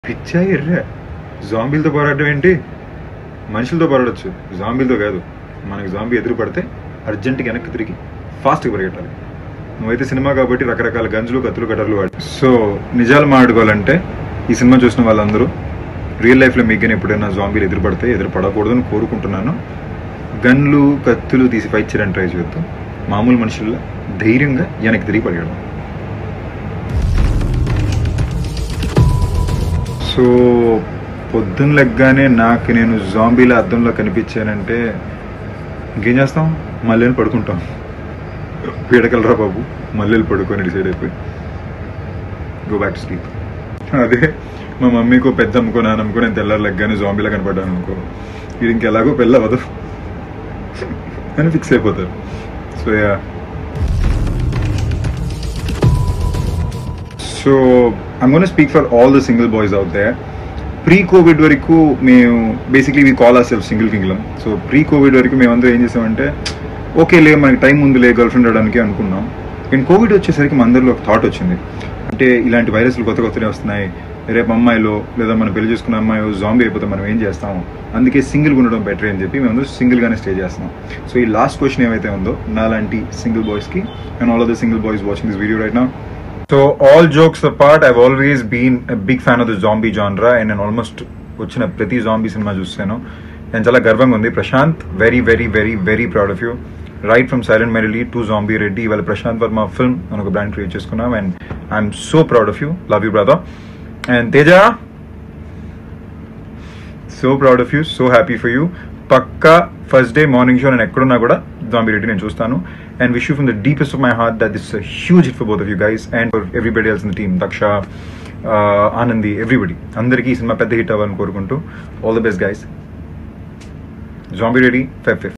పిచ్చా ఎర్రా జాంబీలతో పోరాటం ఏంటి మనుషులతో పోరాడొచ్చు జాంబీలతో కాదు మనకి జాంబీ ఎదురు పడితే అర్జెంట్గా వెనక్కి తిరిగి ఫాస్ట్గా పరిగెట్టాలి నువ్వైతే సినిమా కాబట్టి రకరకాల గంజులు కత్తులు కట్టర్లు వాడి సో నిజాలు మాట్లాడుకోవాలంటే ఈ సినిమా చూసిన వాళ్ళందరూ రియల్ లైఫ్లో మీకు ఎప్పుడైనా జాంబీలు ఎదురు పడితే ఎదురు పడకూడదని కోరుకుంటున్నాను గన్లు కత్తులు తీసి ఫైట్ చేయడానికి ట్రై చేద్దాం మామూలు మనుషుల్లో ధైర్యంగా వెనక్కి తిరిగి పరిగెడదాం సో పొద్దున్న లెగ్గానే నాకు నేను జాంబీల అద్దంలో కనిపించానంటే ఇంకేం చేస్తాం మళ్ళీ పడుకుంటాం పీడకలరా బాబు మళ్ళీ పడుకొని డిసైడ్ అయిపోయి గో బ్యాక్ టు స్లీప్ అదే మా మమ్మీకో పెద్ద అమ్ముకో నాన్న అమ్ముకో నేను తెల్లారి లెగ్గానే జాంబీలా కనపడ్డాను అనుకో ఇది ఇంకెలాగో పెళ్ళి అవ్వదు అని ఫిక్స్ అయిపోతారు so ya so I'm gonna speak for all the single boys out there pre COVID వరకు మేము basically we call our self single కింగ్లం సో ప్రీ కోవిడ్ వరకు మేమందరం ఏం చేసామంటే ఓకే లే మనకి టైం ఉంది లే గర్ల్ ఫ్రెండ్ అవడానికి అనుకున్నాం కానీ కోవిడ్ వచ్చేసరికి మన అందరిలో ఒక థాట్ వచ్చింది అంటే ఇలాంటి వైరస్లు కొత్త కొత్తనే వస్తున్నాయి రేపు అమ్మాయిలో లేదా మనం పెళ్లి చేసుకున్న అమ్మాయి జాంబీ అయిపోతే మనం ఏం చేస్తాం అందుకే సింగిల్గా ఉండడం బెటర్ అని చెప్పి మేము సింగిల్గానే స్టే చేస్తున్నాం సో ఈ లాస్ట్ క్వశ్చన్ ఏమైతే ఉందో నాలాంటి సింగిల్ బాయ్స్కి and all of the single boys watching this video right నా so all jokes apart I've always been big fan of the zombie genre and నేను ఆల్మోస్ట్ వచ్చిన ప్రతి జాంబీ సినిమా చూస్తాను నేను చాలా గర్వంగా ఉంది Prashanth very very very very proud of you right from silent merely to Zombie Reddy ఇవాళ ప్రశాంత్ వర్మ ఫిల్మ్ అని ఒక బ్రాండ్ క్రియేట్ చేసుకున్నాం and I'm so proud of you love you brother and Teja so proud of you so happy for you పక్కా first day morning show నేను ఎక్కడున్నా కూడా Zombie Reddy నేను చూస్తాను and wish you from the deepest of my heart that this huge hit for both of you guys and for everybody else in the team Daksha Anandi everybody అందరికీ ఈ సినిమా పెద్ద hit అవ్వాలని కోరుకుంటూ all the best guys zombie ready ఫెఫ్ ఫిఫ్